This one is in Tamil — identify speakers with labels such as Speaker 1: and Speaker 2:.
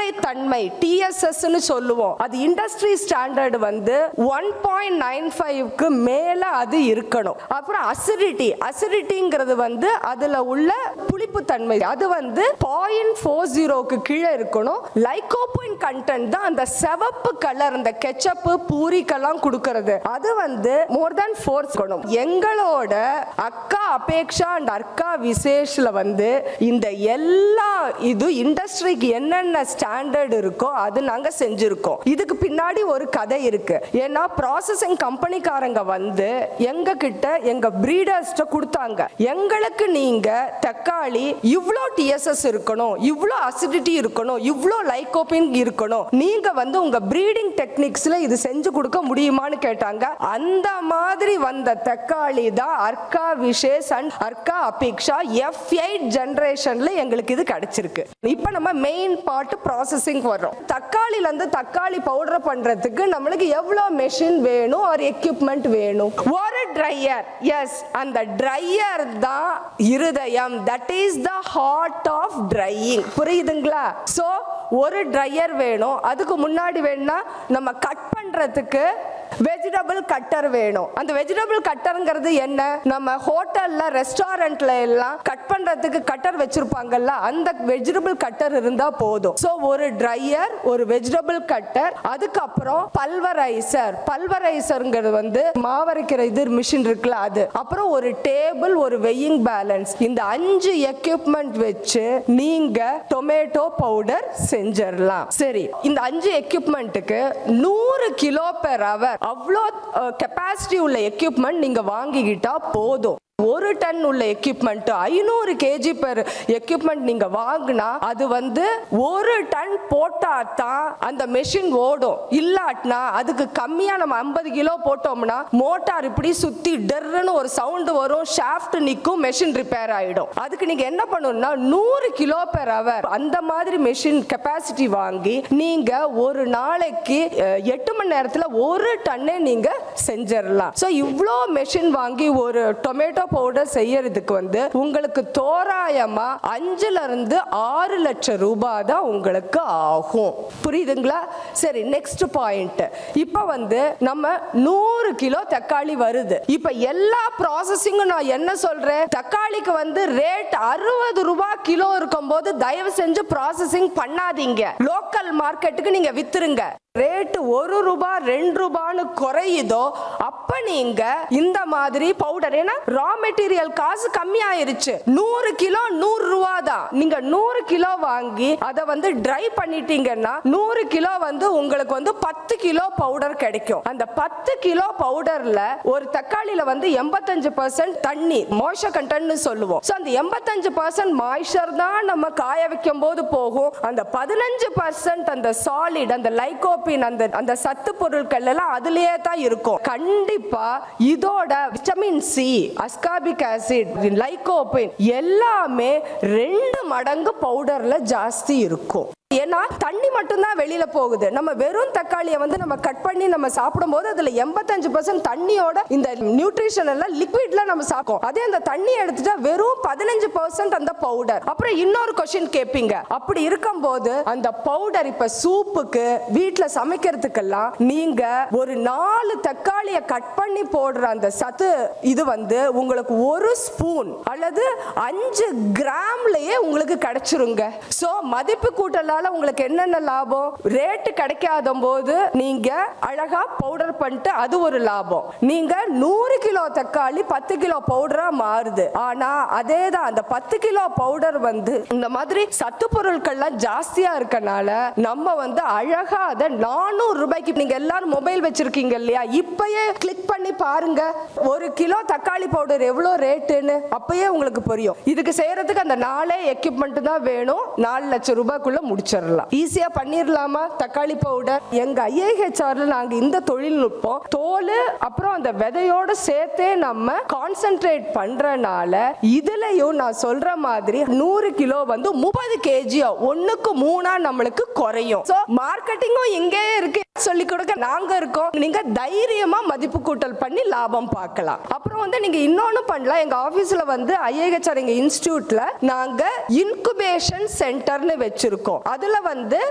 Speaker 1: சர்க்கரை தன்மை டிஎஸ்எஸ் சொல்லுவோம் அது இண்டஸ்ட்ரி ஸ்டாண்டர்ட் வந்து ஒன் பாயிண்ட் நைன் ஃபைவ்க்கு மேல அது இருக்கணும் அப்புறம் அசிடிட்டி அசிடிட்டிங்கிறது வந்து அதுல உள்ள புளிப்பு தன்மை அது வந்து பாயிண்ட் ஃபோர் ஜீரோக்கு கீழே இருக்கணும் லைகோபின் கண்டென்ட் தான் அந்த சிவப்பு கலர் அந்த கெச்சப்பு பூரிக்கெல்லாம் கொடுக்கறது அது வந்து மோர் தென் ஃபோர் இருக்கணும் எங்களோட அக்கா அபேக்ஷா அண்ட் அக்கா விசேஷ்ல வந்து இந்த எல்லா இது இண்டஸ்ட்ரிக்கு என்னென்ன ஸ்டாண்டர்ட் இருக்கோ அது நாங்க செஞ்சிருக்கோம் இதுக்கு பின்னாடி ஒரு கதை இருக்கு ஏன்னா ப்ராசஸிங் கம்பெனிக்காரங்க வந்து எங்க கிட்ட எங்க பிரீடர்ஸ்ட கொடுத்தாங்க எங்களுக்கு நீங்க தக்காளி இவ்ளோ டிஎஸ்எஸ் இருக்கணும் இவ்ளோ அசிடிட்டி இருக்கணும் இவ்ளோ லைகோபின் இருக்கணும் நீங்க வந்து உங்க ப்ரீடிங் டெக்னிக்ஸ்ல இது செஞ்சு கொடுக்க முடியுமான்னு கேட்டாங்க அந்த மாதிரி வந்த தக்காளி தான் Arka Vishesh and Arka Abhiksha F eight ஜெனரேஷன்ல எங்களுக்கு இது கிடைச்சிருக்கு இப்போ நம்ம மெயின் பார்ட் ப்ராசஸிங் வர்றோம் தக்காளில இருந்து தக்காளி பவுடர் பண்றதுக்கு நம்மளுக்கு எவ்வளவு மெஷின் வேணும் ஒரு எக்யூப்மெண்ட் வேணும் ஒரு ட்ரையர் எஸ் அந்த ட்ரையர் தான் இருதயம் that is the heart of drying புரியுதுங்களா சோ ஒரு ட்ரையர் வேணும் அதுக்கு முன்னாடி வேணும்னா நம்ம கட் பண்றதுக்கு வெஜிடபிள் கட்டர் வேணும் அந்த வெஜிடபிள் கட்டருங்கிறது என்ன நம்ம ஹோட்டல்ல ரெஸ்டாரண்ட்ல எல்லாம் கட் பண்றதுக்கு கட்டர் வச்சிருப்பாங்கல்ல அந்த வெஜிடபிள் கட்டர் இருந்தா போதும் சோ ஒரு ட்ரையர் ஒரு வெஜிடபிள் கட்டர் அதுக்கப்புறம் பல்வரைசர் பல்வரைசர்ங்கிறது வந்து மாவரைக்கிற இது மிஷின் இருக்குல்ல அது அப்புறம் ஒரு டேபிள் ஒரு வெயிங் பேலன்ஸ் இந்த அஞ்சு எக்யூப்மெண்ட் வச்சு நீங்க டொமேட்டோ பவுடர் செஞ்சிடலாம் சரி இந்த அஞ்சு எக்யூப்மெண்ட்டுக்கு நூறு கிலோ பெர் அவர் அவ்வளோ கெப்பாசிட்டி உள்ள எக்யூப்மெண்ட் நீங்க வாங்கிக்கிட்டா போதும் ஒரு டன் உள்ள எக்யூப்மெண்ட் ஐநூறு கேஜி பெர் எக்யூப்மெண்ட் நீங்க வாங்கினா அது வந்து ஒரு டன் போட்டா தான் அந்த மெஷின் ஓடும் இல்லாட்டினா அதுக்கு கம்மியா நம்ம ஐம்பது கிலோ போட்டோம்னா மோட்டார் இப்படி சுத்தி டெர்னு ஒரு சவுண்ட் வரும் ஷாஃப்ட் நிற்கும் மெஷின் ரிப்பேர் ஆயிடும் அதுக்கு நீங்க என்ன பண்ணணும்னா நூறு கிலோ பெர் அவர் அந்த மாதிரி மெஷின் கெப்பாசிட்டி வாங்கி நீங்க ஒரு நாளைக்கு அஹ், எட்டு மணி நேரத்துல ஒரு டன்னே நீங்க செஞ்சிடலாம் ஸோ இவ்வளோ மெஷின் வாங்கி ஒரு டொமேட்டோ பவுடர் செய்யறதுக்கு வந்து உங்களுக்கு தோராயமா அஞ்சுல இருந்து ஆறு லட்சம் ரூபாய் தான் உங்களுக்கு ஆகும் புரியுதுங்களா சரி நெக்ஸ்ட் பாயிண்ட் இப்போ வந்து நம்ம நூறு கிலோ தக்காளி வருது இப்போ எல்லா ப்ராசஸிங்கும் நான் என்ன சொல்றேன் தக்காளிக்கு வந்து ரேட் அறுபது ரூபாய் கிலோ இருக்கும்போது தயவு செஞ்சு ப்ராசஸிங் பண்ணாதீங்க லோக்கல் மார்க்கெட்டுக்கு நீங்க வித்துருங்க ரேட் ஒரு ரூபாய் ரெண்டு ரூபான்னு குறையுதோ அப்ப நீங்க இந்த மாதிரி பவுடர் ஏன்னா ரா மெட்டீரியல் காசு கம்மி ஆயிருச்சு நூறு கிலோ நூறு ரூபா தான் நீங்க நூறு கிலோ வாங்கி அதை வந்து ட்ரை பண்ணிட்டீங்கன்னா நூறு கிலோ வந்து உங்களுக்கு வந்து பத்து கிலோ பவுடர் கிடைக்கும் அந்த பத்து கிலோ பவுடர்ல ஒரு தக்காளியில வந்து எண்பத்தஞ்சு பர்சன்ட் தண்ணி மோய்ச்ச கண்டென்ட்னு சொல்லுவோம் ஸோ அந்த எண்பத்தஞ்சு பர்சன்ட் மாய்ச்சர் தான் நம்ம காய வைக்கும் போது போகும் அந்த பதினஞ்சு பர்சன்ட் அந்த சாலிட் அந்த லைகோபின் அந்த அந்த சத்து பொருட்கள் எல்லாம் அதுலயே தான் இருக்கும் கண்டிப்பா இதோட vitamin C ascorbic acid lycopene எல்லாமே ரெண்டு மடங்கு பவுடர்ல ஜாஸ்தி இருக்கும் ஏன்னா தண்ணி மட்டும்தான் வெளியில போகுது நம்ம வெறும் தக்காளியை வந்து நம்ம கட் பண்ணி நம்ம சாப்பிடும்போது அதுல எண்பத்தஞ்சு பர்சன்ட் தண்ணியோட இந்த நியூட்ரிஷன் எல்லாம் லிக்விட்ல நம்ம சாப்பிடும் அதே அந்த தண்ணி எடுத்துட்டா வெறும் பதினஞ்சு பர்சன்ட் அந்த பவுடர் அப்புறம் இன்னொரு கொஸ்டின் கேட்பீங்க அப்படி இருக்கும்போது அந்த பவுடர் இப்ப சூப்புக்கு வீட்ல சமைக்கிறதுக்கெல்லாம் நீங்க ஒரு நாலு தக்காளியை கட் பண்ணி போடுற அந்த சத்து இது வந்து உங்களுக்கு ஒரு ஸ்பூன் அல்லது அஞ்சு கிராம்லயே உங்களுக்கு கிடைச்சிருங்க சோ மதிப்பு கூட்டலால உங்களுக்கு என்னென்ன லாபம் ரேட்டு கிடைக்காத போது நீங்க அழகா பவுடர் பண்ணிட்டு அது ஒரு லாபம் நீங்க நூறு கிலோ தக்காளி பத்து கிலோ பவுடரா மாறுது ஆனா அதே தான் அந்த பத்து கிலோ பவுடர் வந்து இந்த மாதிரி சத்து பொருட்கள்லாம் ஜாஸ்தியா இருக்கனால நம்ம வந்து அழகா அதை நானூறு ரூபாய்க்கு நீங்க எல்லாரும் மொபைல் வச்சிருக்கீங்க இல்லையா இப்பயே கிளிக் பண்ணி பாருங்க ஒரு கிலோ தக்காளி பவுடர் எவ்வளோ ரேட்டுன்னு அப்பயே உங்களுக்கு புரியும் இதுக்கு செய்யறதுக்கு அந்த நாலே எக்யூப்மெண்ட் தான் வேணும் நாலு லட்சம் ரூபாய்க்குள்ள முடிச்சிடலாம் ஈஸியா பண்ணிடலாமா தக்காளி பவுடர் எங்க ஐஏஹெச்ஆர்ல நாங்க இந்த தொழில்நுட்பம் தோல் அப்புறம் அந்த விதையோட சேர்த்தே நம்ம கான்சென்ட்ரேட் பண்றனால இதுலயும் நான் சொல்ற மாதிரி நூறு கிலோ வந்து முப்பது கேஜியோ ஒண்ணுக்கு மூணா நம்மளுக்கு குறையும் சோ மார்க்கெட்டிங்கும் இங்கேயே இருக்கு சொல்லி கொடுக்க நாங்க இருக்கோம் நீங்க தைரியமா மதிப்பு கூட்டல் பண்ணி லாபம் பார்க்கலாம் அப்புறம் வந்து நீங்க இன்னொன்னு பண்ணலாம் எங்க ஆபீஸ்ல வந்து ஐஏஹெச்ஆர் எங்க இன்ஸ்டிடியூட்ல நாங்க இன்குபேஷன் சென்டர்னு வச்சிருக்கோம் அதுல வந்து